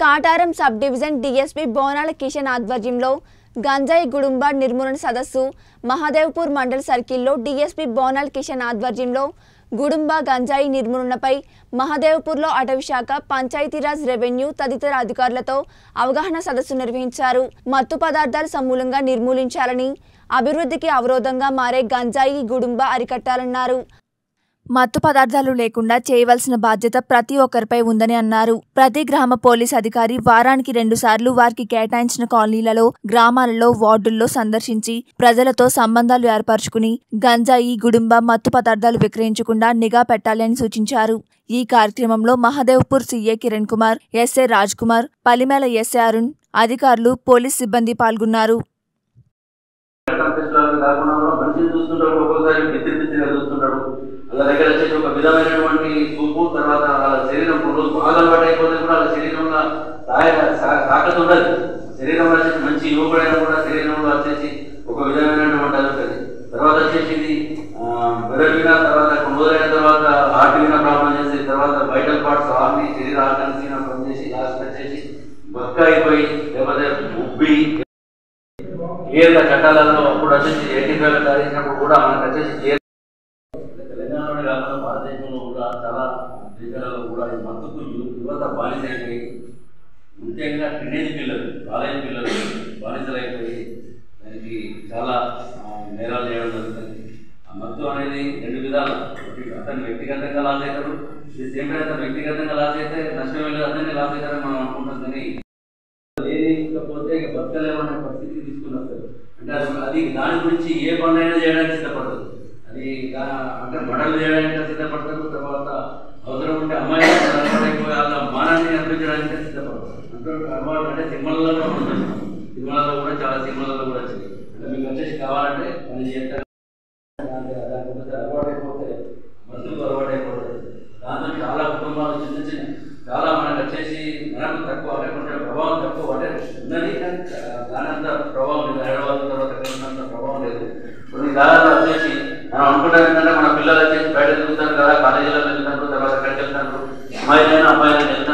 Kataram sub division DSP బోనాల కిషన్ ఆధ్వర్యంలో గంజాయి గుడుంబా నిర్మూలన సదస్సు మహాదేవ్పూర్ మండల్ సర్కిల్లో డీఎస్పీ బోనాల్ కిషన్ ఆధ్వర్యంలో గుడుంబా గంజాయి నిర్మూలనపై మహాదేవ్పూర్లో అటవీ శాఖ పంచాయతీరాజ్ రెవెన్యూ తదితర అధికారులతో అవగాహన సదస్సు నిర్వహించారు మత్తు పదార్థాలు సమూలంగా నిర్మూలించాలని అభివృద్ధికి అవరోధంగా మారే గంజాయి గుడుంబా అరికట్టాలన్నారు మత్తు పదార్థాలు లేకుండా చేయవలసిన బాధ్యత ప్రతి ఒక్కరిపై ఉందని అన్నారు ప్రతి గ్రామ పోలీస్ అధికారి వారానికి రెండు సార్లు వారికి కేటాయించిన కాలనీలలో గ్రామాలలో వార్డుల్లో సందర్శించి ప్రజలతో సంబంధాలు ఏర్పరచుకుని గంజాయి గుడుంబ మత్తు పదార్థాలు విక్రయించకుండా నిఘా పెట్టాలి అని సూచించారు ఈ కార్యక్రమంలో Mahadevpur CA Kiran Kumar SA Raj Kumar Palimela SA Arun అధికారులు పోలీస్ సిబ్బంది పాల్గొన్నారు కనిపించడానికి కాకుండా కూడా మనిషిని చూస్తుంటాడు ఒక్కొక్కసారి బిత్తి బిత్తిగా చూస్తుంటాడు వాళ్ళ దగ్గర వచ్చేసి ఒక విధమైనటువంటి చూపు తర్వాత వాళ్ళ శరీరం కొన్ని రోజులు బాగా అలవాటు అయిపోతే కూడా వాళ్ళ శరీరంలో తాయ- సా- తాకత ఉండదు శరీరంలో వచ్చేసి మంచి యువకుడైనా కూడా శరీరంలో వచ్చేసి ఒక విధమైనటువంటి అది ఉంటుంది తర్వాత వచ్చేసి ఇది పెరగిన తర్వాత కొన్ని రోజులైన తర్వాత హార్ట్ విన ప్రాబ్లం చేసి తర్వాత వైటల్ పార్ట్స్ ఆర్మీ శరీర ఆర్గన్స్ పనిచేసి లాస్ట్ వచ్చేసి బక్క అయిపోయి లేకపోతే ఉబ్బి క్లియర్గా చట్టాలలో అప్పుడు వచ్చేసి ఎయిటీ ఫైవ్ సాధించినప్పుడు కూడా మనకు వచ్చేసి క్లియర్ తెలంగాణలోనే కాకుండా భారతదేశంలో కూడా చాలా దేశాలలో కూడా ఈ మత్తుకు యు- యువత బానిసైపోయి ముఖ్యంగా టీనేజ్ పిల్లలు కాలేజ్ పిల్లలు బానిసలైపోయి దానికి చాలా ఆ, నేరాలు చేయడం జరుగుతుంది ఆ మత్తు అనేది రెండు విధాలు ఒకటి అతను వ్యక్తిగతంగా లాస్ అవుతాడు ఇది సేమ్ టైం అతను వ్యక్తిగతంగా లాస్ అయితే నష్టం లేదు అతన్ని లాస్ అవుతారని మనం అనుకుంటాం కానీ లేకపోతే ఇక బతకలేమనే పరిస్థితి తీసుకుని వస్తారు అంటే అది అది దాని గురించి ఏ పని అయినా చేయడానికి సిద్ధపడదు అది దా- అంటే మడలు చేయడానికి సిద్ధపడతారు తర్వాత అవసరం ఉంటే అమ్మాయి అలవాటైపోయి వాళ్ళ మానాన్ని అనిపించడానికి సిద్ధపడతారు అంటే అలవాటు అంటే సినిమాలలో కూడా ఉంటుంది సినిమాలలో కూడా చాలా సినిమాలలో కూడా వచ్చింది అంటే మీకు వచ్చేసి కావాలంటే పని చేస్తారు దాని దాని గురించి అలవాటైపోతే మనుషులకు అలవాటైపోతుంది దాంతో చాలా కుటుంబాలు చిన్న చిన్న చాలా మనకు వచ్చేసి మనకు తక్కువ అంటే కొంచెం ప్రభావం తక్కువ అంటే ఉన్నది కానీ దాని అంత ప్రభావం లేదు హైదరాబాద్ తర్వాత ఎక్కడ ఉన్నంత ప్రభావం లేదు కొన్ని దాదాపు వచ్చేసి మనం అనుకుంటాం ఏంటంటే మన పిల్లలు వచ్చేసి బయట తిరుగుతారు కదా కాలేజీలో వెళ్తారు తర్వాత ఎక్కడికి వెళ్తారు అమ్మాయిలైనా అమ్మాయిలైనా